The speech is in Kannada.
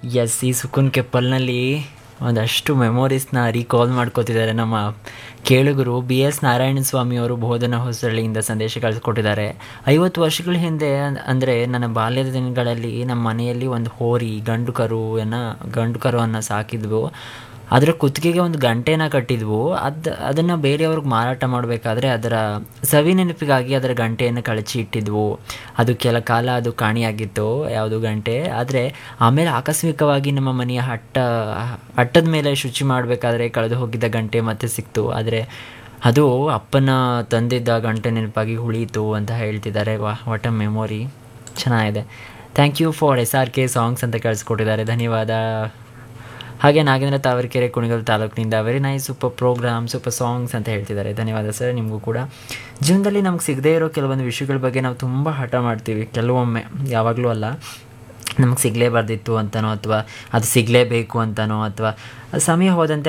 ಎಸ್ ಈ ಸುಕುನ್ ಕೆಪ್ಪಲ್ನಲ್ಲಿ ಒಂದಷ್ಟು ಮೆಮೊರೀಸ್ನ ರೀಕಾಲ್ ಮಾಡ್ಕೋತಿದ್ದಾರೆ ನಮ್ಮ ಕೇಳುಗರು ಬಿ ಎಸ್ ನಾರಾಯಣ ಸ್ವಾಮಿ ಅವರು ಬೋಧನಾ ಹೊಸಳ್ಳಿಯಿಂದ ಸಂದೇಶ ಕಳಿಸ್ಕೊಟ್ಟಿದ್ದಾರೆ ಐವತ್ತು ವರ್ಷಗಳ ಹಿಂದೆ ಅಂದರೆ ನನ್ನ ಬಾಲ್ಯದ ದಿನಗಳಲ್ಲಿ ನಮ್ಮ ಮನೆಯಲ್ಲಿ ಒಂದು ಹೋರಿ ಗಂಡು ಕರುವನ್ನು ಗಂಡು ಕರುವನ್ನು ಸಾಕಿದ್ವು ಅದರ ಕುತ್ತಿಗೆಗೆ ಒಂದು ಗಂಟೆನ ಕಟ್ಟಿದ್ವು ಅದು ಅದನ್ನು ಬೇರೆಯವ್ರಿಗೆ ಮಾರಾಟ ಮಾಡಬೇಕಾದ್ರೆ ಅದರ ಸವಿ ನೆನಪಿಗಾಗಿ ಅದರ ಗಂಟೆಯನ್ನು ಕಳಚಿ ಇಟ್ಟಿದ್ವು ಅದು ಕೆಲ ಕಾಲ ಅದು ಕಾಣಿಯಾಗಿತ್ತು ಯಾವುದು ಗಂಟೆ ಆದರೆ ಆಮೇಲೆ ಆಕಸ್ಮಿಕವಾಗಿ ನಮ್ಮ ಮನೆಯ ಹಟ್ಟ ಹಟ್ಟದ ಮೇಲೆ ಶುಚಿ ಮಾಡಬೇಕಾದ್ರೆ ಕಳೆದು ಹೋಗಿದ್ದ ಗಂಟೆ ಮತ್ತೆ ಸಿಕ್ತು ಆದರೆ ಅದು ಅಪ್ಪನ ತಂದಿದ್ದ ಗಂಟೆ ನೆನಪಾಗಿ ಉಳೀತು ಅಂತ ಹೇಳ್ತಿದ್ದಾರೆ ವಾ ವಾಟ್ ಅ ಮೆಮೊರಿ ಚೆನ್ನಾಗಿದೆ thank you for S R K songs ಅಂತ ಕಳಿಸ್ಕೊಟ್ಟಿದ್ದಾರೆ ಧನ್ಯವಾದ ಹಾಗೆ ನಾಗೇಂದ್ರ ತಾವರೆಕೆರೆ ಕುಣಿಗಲ್ ತಾಲೂಕಿನಿಂದ very nice super programme super songs ಅಂತ ಹೇಳ್ತಿದ್ದಾರೆ ಧನ್ಯವಾದ ಸರ್ ನಿಮಗೂ ಕೂಡ ಜೀವನದಲ್ಲಿ ನಮ್ಗೆ ಸಿಗದೇ ಇರೋ ಕೆಲವೊಂದು ವಿಷಯಗಳ ಬಗ್ಗೆ ನಾವು ತುಂಬ ಹಠ ಮಾಡ್ತೀವಿ ಕೆಲವೊಮ್ಮೆ ಯಾವಾಗಲೂ ಅಲ್ಲ ನಮಗೆ ಸಿಗಲೇಬಾರ್ದಿತ್ತು ಅಂತನೋ ಅಥವಾ ಅದು ಸಿಗಲೇಬೇಕು ಅಂತನೋ ಅಥವಾ ಸಮಯ ಹೋದಂತೆ